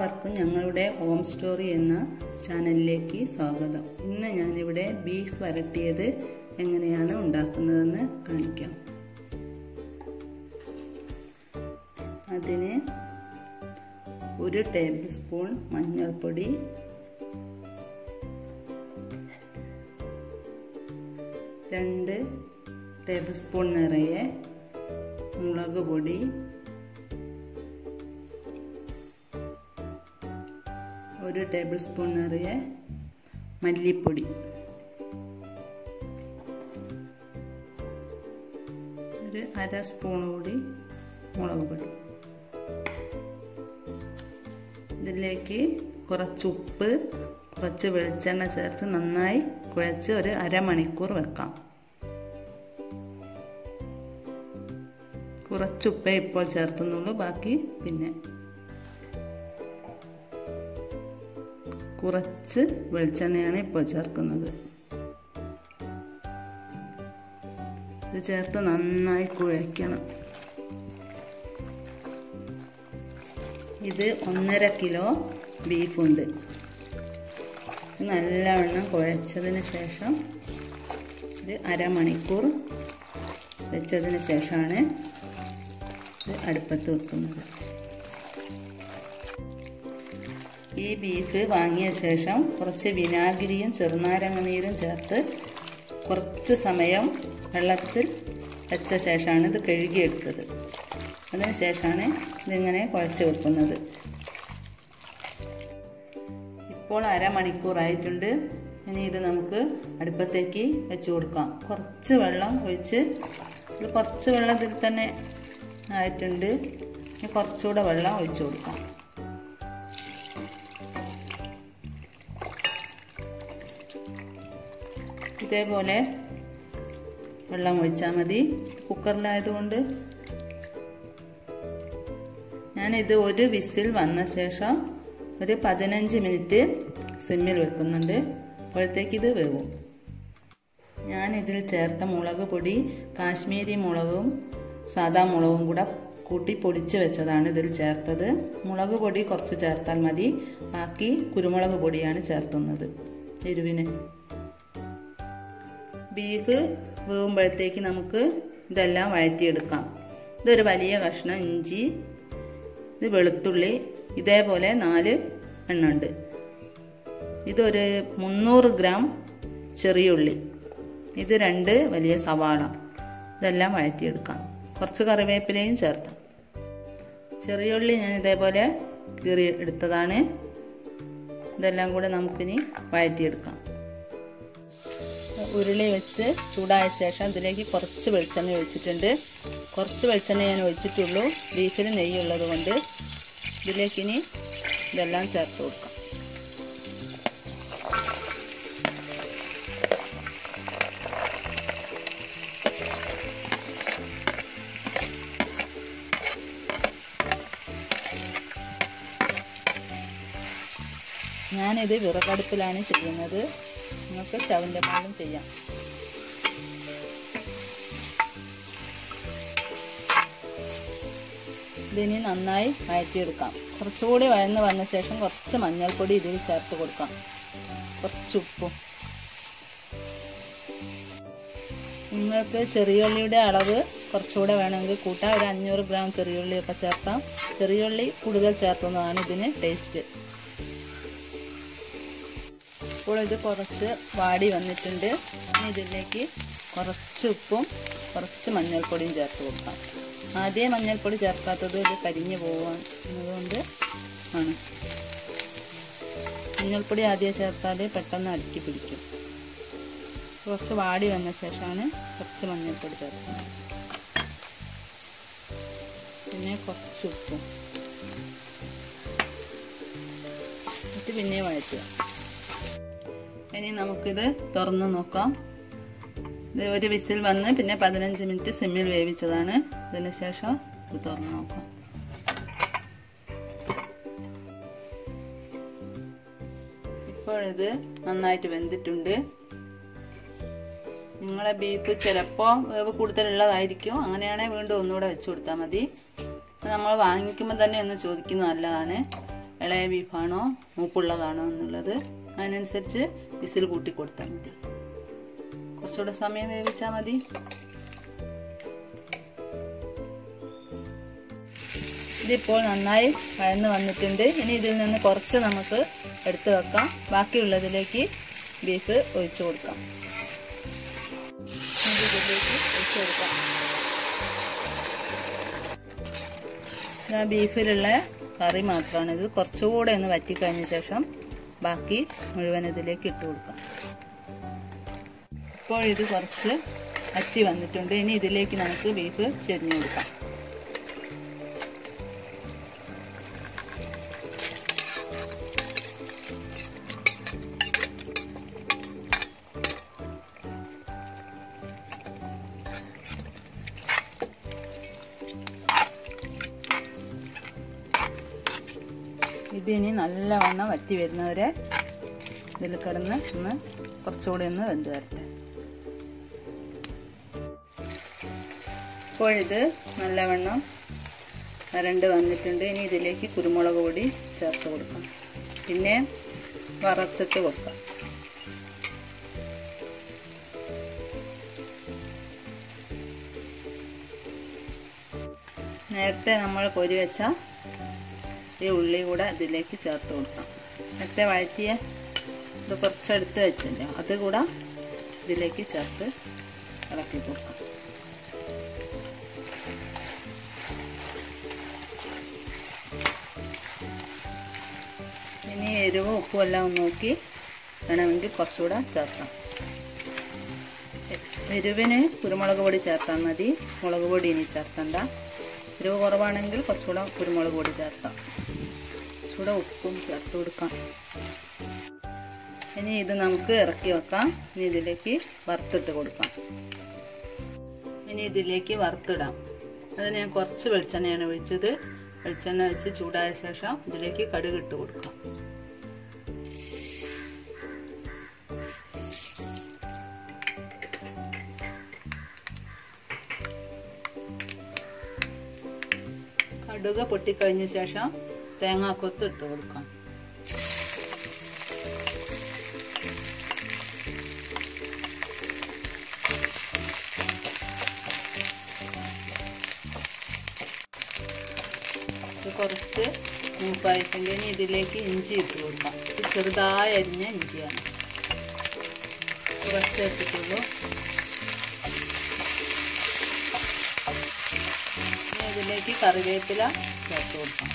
എല്ലാവർക്കും ഞങ്ങളുടെ home story എന്ന ചാനലിലേക്ക് സ്വാഗതം ഇന്ന് ഞാനിവിടെ ബീഫ് വരട്ടിയത് എങ്ങനെയാണ് ഉണ്ടാക്കുന്നതെന്ന് കാണിക്കാം അതിന് ഒരു ടേബിൾ സ്പൂൺ മഞ്ഞൾപ്പൊടി രണ്ട് ടേബിൾ സ്പൂൺ നിറയെ മുളക് പൊടി ഒരു ടേബിൾ സ്പൂൺ നിറയെ മല്ലിപ്പൊടി ഒരു അര സ്പൂൺ കൂടി മുളക് പൊടി ഇതിലേക്ക് കുറച്ച് ഉപ്പ് കുറച്ച് വെളിച്ചെണ്ണ ചേർത്ത് നന്നായി കുഴച്ച് ഒരു അരമണിക്കൂർ വെക്കാം കുറച്ച് ഉപ്പേ ഇപ്പോൾ ചേർത്തുന്നുള്ളൂ ബാക്കി പിന്നെ കുറച്ച് വെളിച്ചെണ്ണയാണ് ഇപ്പോൾ ചേർക്കുന്നത് ഇത് ചേർത്ത് നന്നായി കുഴയ്ക്കണം ഇത് ഒന്നര കിലോ ബീഫുണ്ട് നല്ലവണ്ണം കുഴച്ചതിന് ശേഷം ഒരു അരമണിക്കൂർ വെച്ചതിന് ശേഷമാണ് ഇത് അടുപ്പത്ത് വെക്കുന്നത് ഈ ബീഫ് വാങ്ങിയ ശേഷം കുറച്ച് വിനാഗിരിയും ചെറുനാരങ്ങ നീരും ചേർത്ത് കുറച്ച് സമയം വെള്ളത്തിൽ വെച്ച ശേഷമാണ് ഇത് കഴുകിയെടുത്തത് അതിന് ശേഷമാണ് ഇതിങ്ങനെ കുഴച്ച് വെക്കുന്നത് ഇപ്പോൾ അരമണിക്കൂറായിട്ടുണ്ട് ഇനി ഇത് നമുക്ക് അടുപ്പത്തേക്ക് വെച്ച് കൊടുക്കാം കുറച്ച് വെള്ളം ഒഴിച്ച് ഇത് കുറച്ച് വെള്ളത്തിൽ തന്നെ ആയിട്ടുണ്ട് ഇനി കുറച്ചുകൂടെ വെള്ളം ഒഴിച്ചു കൊടുക്കാം ഇതേപോലെ വെള്ളം ഒഴിച്ചാൽ മതി കുക്കറിലായതുകൊണ്ട് ഞാനിത് ഒരു വിസിൽ വന്ന ശേഷം ഒരു പതിനഞ്ച് മിനിറ്റ് സിമ്മിൽ വെക്കുന്നുണ്ട് അപ്പോഴത്തേക്ക് ഇത് വേവും ഞാൻ ഇതിൽ ചേർത്ത മുളക് പൊടി കാശ്മീരി മുളകും സാദാ മുളകും കൂടെ കൂട്ടി പൊടിച്ച് വെച്ചതാണ് ഇതിൽ ചേർത്തത് മുളക് പൊടി കുറച്ച് ചേർത്താൽ മതി ബാക്കി കുരുമുളക് പൊടിയാണ് ചേർത്തുന്നത് എരിവിന് ബീഫ് വേവുമ്പോഴത്തേക്ക് നമുക്ക് ഇതെല്ലാം വഴറ്റിയെടുക്കാം ഇതൊരു വലിയ കഷ്ണം ഇഞ്ചി ഇത് വെളുത്തുള്ളി ഇതേപോലെ നാല് എണ്ണുണ്ട് ഇതൊരു മുന്നൂറ് ഗ്രാം ചെറിയുള്ളി ഇത് രണ്ട് വലിയ സവാള ഇതെല്ലാം വഴറ്റിയെടുക്കാം കുറച്ച് കറിവേപ്പിലയും ചേർത്താം ചെറിയുള്ളി ഞാൻ ഇതേപോലെ കീറി എടുത്തതാണ് ഇതെല്ലാം കൂടെ നമുക്കിനി വഴറ്റിയെടുക്കാം ഉരുളി വെച്ച് ചൂടായ ശേഷം ഇതിലേക്ക് കുറച്ച് വെളിച്ചെണ്ണ ഒഴിച്ചിട്ടുണ്ട് കുറച്ച് വെളിച്ചെണ്ണ ഞാൻ ഒഴിച്ചിട്ടുള്ളൂ ബീഫിൽ നെയ്യുള്ളത് കൊണ്ട് ഇതിലേക്കിനി ഇതെല്ലാം ചേർത്ത് കൊടുക്കാം ഞാനിത് വിറകടുപ്പിലാണ് ചെയ്യുന്നത് നിങ്ങൾക്ക് സ്റ്റവിൻ്റെ മുകളിലും ചെയ്യാം ഇതിനി നന്നായി വഴറ്റിയെടുക്കാം കുറച്ചുകൂടി വഴന്ന് വന്ന ശേഷം കുറച്ച് മഞ്ഞൾപ്പൊടി ഇതിൽ ചേർത്ത് കൊടുക്കാം കുറച്ച് ഉപ്പും നിങ്ങൾക്ക് ചെറിയുള്ളിയുടെ അളവ് കുറച്ചുകൂടെ വേണമെങ്കിൽ കൂട്ടാം ഒരു അഞ്ഞൂറ് ഗ്രാം ചെറിയുള്ളിയൊക്കെ ചേർക്കാം ചെറിയുള്ളി കൂടുതൽ ചേർത്തുന്നതാണ് ഇതിന് ടേസ്റ്റ് ഇപ്പോൾ ഇത് കുറച്ച് വാടി വന്നിട്ടുണ്ട് ഇനി ഇതിലേക്ക് കുറച്ച് ഉപ്പും കുറച്ച് മഞ്ഞൾപ്പൊടിയും ചേർത്ത് കൊടുക്കാം ആദ്യം മഞ്ഞൾപ്പൊടി ചേർക്കാത്തത് ഇത് കരിഞ്ഞു പോകുന്നതുകൊണ്ട് ആണ് മഞ്ഞൾപ്പൊടി ആദ്യം ചേർത്താൽ പെട്ടെന്ന് അടുക്കി പിടിക്കും കുറച്ച് വാടി വന്ന ശേഷമാണ് കുറച്ച് മഞ്ഞൾപ്പൊടി ചേർക്കുന്നത് പിന്നെ കുറച്ച് ഉപ്പും എന്നിട്ട് പിന്നെ വഴറ്റുക ഇനി നമുക്കിത് തുറന്ന് നോക്കാം ഇത് ഒരു വിസിൽ വന്ന് പിന്നെ പതിനഞ്ച് മിനിറ്റ് സിമ്മിൽ വേവിച്ചതാണ് അതിന് ശേഷം ഇത് തുറന്ന് നോക്കാം ഇപ്പോഴിത് നന്നായിട്ട് വെന്തിട്ടുണ്ട് നിങ്ങളെ ബീഫ് ചിലപ്പോൾ വേവ് കൂടുതലുള്ളതായിരിക്കും അങ്ങനെയാണെങ്കിൽ വീണ്ടും ഒന്നുകൂടെ വെച്ച് കൊടുത്താൽ മതി നമ്മൾ വാങ്ങിക്കുമ്പോൾ തന്നെ ഒന്ന് ചോദിക്കുന്നത് നല്ലതാണ് ഇളയ ബീഫാണോ മൂപ്പുള്ളതാണോ എന്നുള്ളത് അതിനനുസരിച്ച് വിസിൽ കൂട്ടി കൊടുത്താൽ മതി കുറച്ചുകൂടെ സമയം വേവിച്ചാൽ മതി ഇതിപ്പോൾ നന്നായി വഴന്ന് വന്നിട്ടുണ്ട് ഇനി ഇതിൽ നിന്ന് കുറച്ച് നമുക്ക് എടുത്തു വെക്കാം ബാക്കിയുള്ളതിലേക്ക് ബീഫ് ഒഴിച്ചു കൊടുക്കാം ഇതിലേക്ക് ഒഴിച്ചു കൊടുക്കാം ബീഫിലുള്ള കറി മാത്രമാണ് ഇത് കുറച്ചുകൂടെ ഒന്ന് വറ്റിക്കഴിഞ്ഞ ശേഷം ബാക്കി മുഴുവൻ ഇതിലേക്ക് ഇട്ട് കൊടുക്കാം ഇപ്പോൾ ഇത് കുറച്ച് വറ്റി വന്നിട്ടുണ്ട് ഇനി ഇതിലേക്ക് നമുക്ക് ബീഫ് ചെരിഞ്ഞു കൊടുക്കാം ഇതിനി നല്ലവണ്ണം വറ്റി വരുന്നവരെ ഇതിൽ കിടന്ന് ഒന്ന് കുറച്ചുകൂടി ഒന്ന് വെന്ത് വരട്ടെ ഇപ്പോഴിത് നല്ലവണ്ണം വരണ്ട് വന്നിട്ടുണ്ട് ഇനി ഇതിലേക്ക് കുരുമുളക് പൊടി ചേർത്ത് കൊടുക്കാം പിന്നെ വറുത്തിട്ട് കൊടുക്കാം നേരത്തെ നമ്മൾ പൊരി വെച്ച ഈ ഉള്ളി കൂടെ ഇതിലേക്ക് ചേർത്ത് കൊടുക്കാം നേരത്തെ വഴറ്റിയ ഇത് കുറച്ചെടുത്ത് വെച്ചല്ലോ അത് കൂടെ ഇതിലേക്ക് ചേർത്ത് ഇളക്കി കൊടുക്കാം ഇനി എരിവും ഉപ്പും എല്ലാം ഒന്ന് നോക്കി വേണമെങ്കിൽ കുറച്ചുകൂടെ ചേർക്കാം എരിവിന് കുരുമുളക് പൊടി ചേർത്താൽ മതി മുളക് പൊടി ഇനി ചേർക്കണ്ട എരിവ് കുറവാണെങ്കിൽ കുറച്ചുകൂടെ കുരുമുളക് പൊടി ചേർക്കാം കുറച്ചുകൂടെ ഉപ്പും ചേർത്ത് കൊടുക്കാം ഇനി ഇത് നമുക്ക് ഇറക്കി വെക്കാം ഇനി ഇതിലേക്ക് വറുത്തിട്ട് കൊടുക്കാം ഇനി ഇതിലേക്ക് വറുത്തിടാം അത് ഞാൻ കുറച്ച് വെളിച്ചെണ്ണയാണ് ഒഴിച്ചത് വെളിച്ചെണ്ണ വെച്ച് ചൂടായ ശേഷം ഇതിലേക്ക് കടുക് ഇട്ട് കൊടുക്കാം കടുക് പൊട്ടിക്കഴിഞ്ഞ ശേഷം തേങ്ങാക്കൊത്ത് ഇട്ട് കൊടുക്കാം ഇത് കുറച്ച് മൂപ്പായിട്ടുണ്ട് ഇനി ഇതിലേക്ക് ഇഞ്ചി ഇട്ട് കൊടുക്കാം ഇത് ചെറുതായി അരിഞ്ഞ ഇഞ്ചിയാണ് കുറച്ച് ഇട്ടിട്ടുള്ളൂ ഇനി ഇതിലേക്ക് കറിവേപ്പില ചേർത്ത് കൊടുക്കാം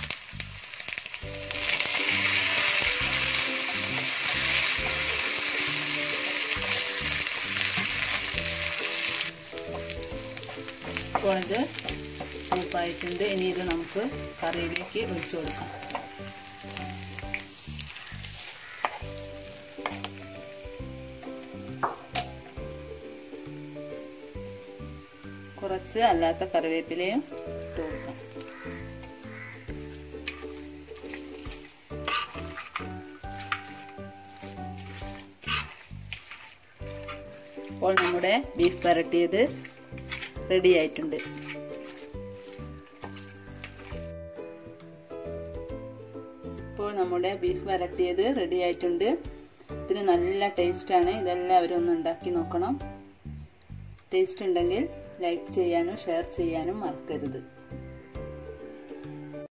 ഇപ്പോൾ ഇത് മൂപ്പായിട്ടുണ്ട് ഇനി ഇത് നമുക്ക് കറിയിലേക്ക് ഒഴിച്ചു കൊടുക്കാം കുറച്ച് അല്ലാത്ത കറിവേപ്പിലയും ഇട്ട് കൊടുക്കാം ഇപ്പോൾ നമ്മുടെ ബീഫ് വരട്ടിയത് റെഡി ആയിട്ടുണ്ട് ഇപ്പോൾ നമ്മുടെ ബീഫ് വരട്ടിയത് റെഡി ആയിട്ടുണ്ട് ഇതിന് നല്ല ടേസ്റ്റാണ് ഇതെല്ലാവരും ഒന്ന് ഉണ്ടാക്കി നോക്കണം ടേസ്റ്റ് ഉണ്ടെങ്കിൽ ലൈക്ക് ചെയ്യാനും ഷെയർ ചെയ്യാനും മറക്കരുത്